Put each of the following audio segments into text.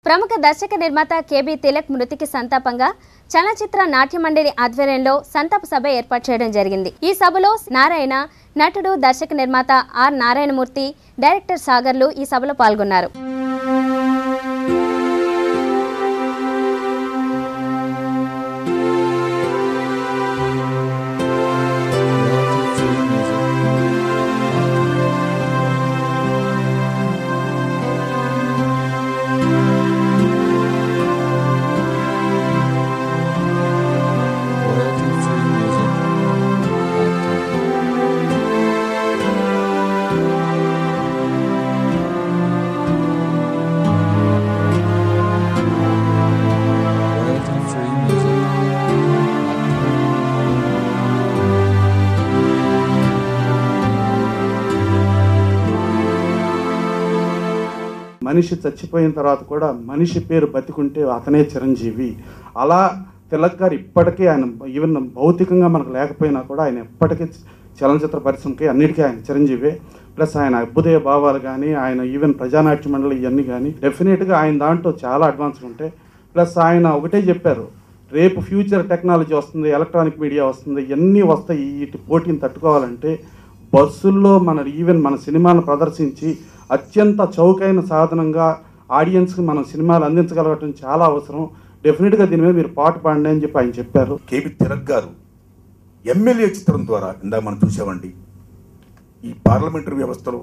ప్రముఖ దర్శక నిర్మాత కేబీ తిలక్ మృతికి సంతాపంగా చలనచిత్ర నాట్య మండలి ఆధ్వర్యంలో సంతాప సభ ఏర్పాటు చేయడం జరిగింది ఈ సభలో నారాయణ నటుడు దర్శక నిర్మాత ఆర్ నారాయణమూర్తి డైరెక్టర్ సాగర్లు ఈ సభలో పాల్గొన్నారు మనిషి చచ్చిపోయిన తర్వాత కూడా మనిషి పేరు బతికుంటే అతనే చిరంజీవి అలా తిలక్ గారు ఇప్పటికీ ఆయన ఈవెన్ భౌతికంగా మనకు లేకపోయినా కూడా ఆయన ఎప్పటికీ చలనచిత్ర పరిశ్రమకి అన్నిటికీ ఆయన చిరంజీవే ప్లస్ ఆయన అభ్యుదయ భావాలు కానీ ఆయన ఈవెన్ ప్రజానాట్య మండలి ఇవన్నీ కానీ డెఫినెట్గా ఆయన దాంట్లో చాలా అడ్వాన్స్గా ఉంటాయి ప్లస్ ఆయన ఒకటే చెప్పారు రేపు ఫ్యూచర్ టెక్నాలజీ వస్తుంది ఎలక్ట్రానిక్ మీడియా వస్తుంది ఇవన్నీ వస్తాయి వీటి పోటీని తట్టుకోవాలంటే బస్సుల్లో మన ఈవెన్ మన సినిమాను ప్రదర్శించి అత్యంత చౌకైన సాధనంగా ఆడియన్స్కి మనం సినిమాలు అందించగలగటం చాలా అవసరం డెఫినెట్గా దీని మీద మీరు పాటు పాడండి అని చెప్పి ఆయన చెప్పారు కేబి తిలక్ గారు ఎమ్మెల్యే చిత్రం ద్వారా ఇందాక మనం చూసామండి ఈ పార్లమెంటరీ వ్యవస్థలో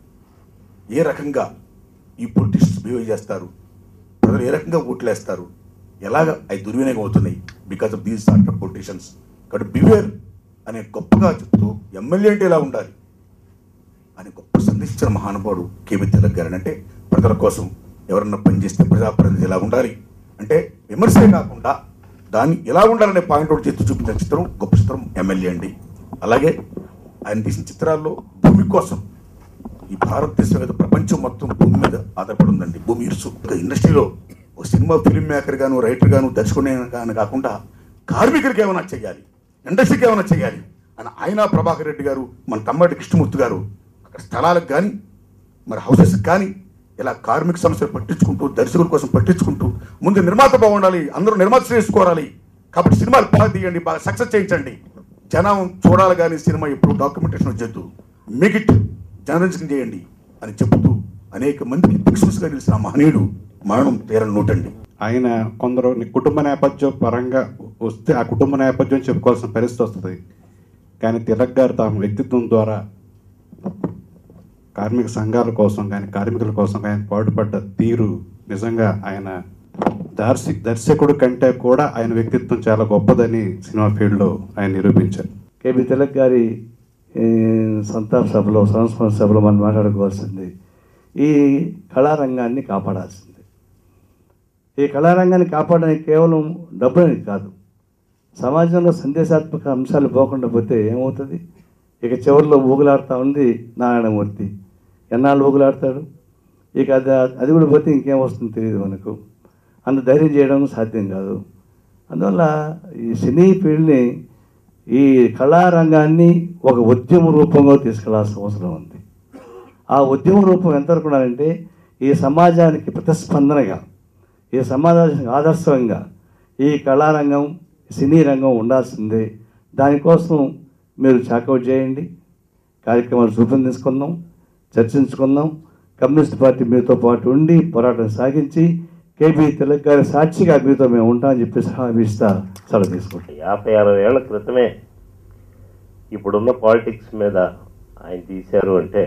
ఏ రకంగా ఈ పొలిటిషియన్స్ బిహేవ్ చేస్తారు ప్రజలు ఏ రకంగా ఓట్లేస్తారు ఎలాగ అవి దుర్వినియోగం అవుతున్నాయి because of these sort of politicians కాబట్టి బివేర్ అనే గొప్పగా చెప్తూ ఎమ్మెల్యే అంటే ఎలా ఉండాలి అని గొప్ప సందేశించిన మహానుభావుడు కేబి తిలక్ గారు అంటే ప్రజల కోసం ఎవరన్నా పనిచేస్తే ప్రజాప్రతినిధి ఎలా ఉండాలి అంటే విమర్శే కాకుండా దాన్ని ఎలా ఉండాలనే పాయింట్ అవుట్ చేస్తూ చూపించిన చిత్రం గొప్ప చిత్రం ఎమ్మెల్యే అండి అలాగే ఆయన తీసిన చిత్రాల్లో భూమి కోసం ఈ భారతదేశం మీద ప్రపంచం మొత్తం భూమి మీద ఆధారపడి ఉందండి భూమి ఇరుసు ఒక ఇండస్ట్రీలో ఒక సినిమా ఫిల్మ్ మేకర్ గాను రైటర్ గాను దర్శకుడే గాను కాకుండా కార్మికులకి ఏమైనా చేయాలి ఇండస్ట్రీకి ఏమైనా చేయాలి అని ఆయన ప్రభాకర్ రెడ్డి గారు మన తమ్మటి కృష్ణమూర్తి గారు అక్కడ స్థలాలకు కానీ మరి హౌసెస్కి కానీ ఇలా కార్మిక సమస్యలు పట్టించుకుంటూ దర్శకుల కోసం పట్టించుకుంటూ ముందు నిర్మాత బాగుండాలి అందరూ నిర్మాత చేసుకోవాలి కాబట్టి సినిమాలు బాగా తీయండి బాగా సక్సెస్ చేయించండి జనం చూడాలి కానీ సినిమా ఎప్పుడు డాక్యుమెంటేషన్ వచ్చేద్దు మిగిట్ జర్నలిజం చేయండి అని చెబుతూ అనేక మందికి భిక్షుస్గా నిలిచిన ఆ మహనీయుడు మరణం తీరని నోటండి ఆయన కొందరు నీ కుటుంబ నేపథ్యం పరంగా వస్తే ఆ కుటుంబ నేపథ్యం చెప్పుకోవాల్సిన పరిస్థితి వస్తుంది కానీ తిలక్ గారు తమ వ్యక్తిత్వం ద్వారా కార్మిక సంఘాల కోసం కానీ కార్మికుల కోసం కానీ పాటుపడ్డ తీరు నిజంగా ఆయన దర్శి దర్శకుడు కంటే కూడా ఆయన వ్యక్తిత్వం చాలా గొప్పదని సినిమా ఫీల్డ్లో ఆయన నిరూపించారు కేబి తిలక్ గారి ఈ, సంతాప సభలో సంస్మరణ సభలో మనం మాట్లాడుకోవాల్సింది ఈ కళారంగాన్ని కాపాడాల్సింది ఈ కళారంగాన్ని కాపాడడానికి కేవలం డబ్బులని కాదు సమాజంలో సందేశాత్మక అంశాలు పోకుండా పోతే ఏమవుతుంది ఇక చివరిలో ఊగులాడుతూ ఉంది నారాయణమూర్తి ఎన్నాళ్ళు ఊగులాడతాడు ఇక అది అది కూడా పోతే ఇంకేం వస్తుందో తెలియదు మనకు అంత ధైర్యం చేయడం సాధ్యం కాదు అందువల్ల ఈ సినీ ఫీల్డ్ని ఈ కళారంగాన్ని ఒక ఉద్యమ రూపంగా తీసుకెళ్లాల్సిన అవసరం ఉంది ఆ ఉద్యమ రూపం ఎంతవరకు ఉండాలంటే ఈ సమాజానికి ప్రతిస్పందనగా ఈ సమాజానికి ఆదర్శంగా ఈ కళారంగం సినీ రంగం ఉండాల్సిందే దానికోసం మీరు చాకౌట్ చేయండి కార్యక్రమాలు రూపొందించుకుందాం చర్చించుకుందాం కమ్యూనిస్ట్ పార్టీ మీతో పాటు ఉండి పోరాటం సాగించి కేబీ తిలక్ గారి సాక్షిగా మీతో మేము ఉంటామని చెప్పేసి హామీ ఇస్తా సెలవు తీసుకుంటాం యాభై అరవై ఏళ్ల క్రితమే ఇప్పుడున్న పాలిటిక్స్ మీద ఆయన తీశారు అంటే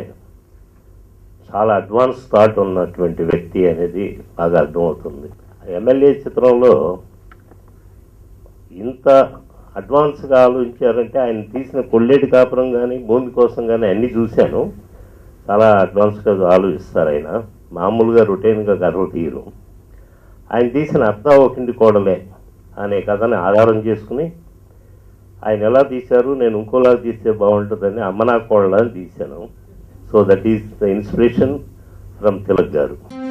చాలా అడ్వాన్స్ థాట్ ఉన్నటువంటి వ్యక్తి అనేది బాగా అర్థమవుతుంది ఎమ్మెల్యే చిత్రంలో ఇంత అడ్వాన్స్గా ఆలోచించారంటే ఆయన తీసిన కొల్లేటి కాపురం కానీ భూమి కోసం కానీ అన్నీ చూశాను చాలా అడ్వాన్స్గా ఆలోచిస్తారు ఆయన మామూలుగా రొటీన్గా కర్ర తీయరు ఆయన తీసిన అత్తా ఒకింటి కోడలే అనే కథని ఆధారం చేసుకుని ఆయన ఎలా తీశారు నేను ఇంకోలా తీస్తే బాగుంటుందని అమ్మ నా కోడలని తీశాను so that is the inspiration from Tilak గారు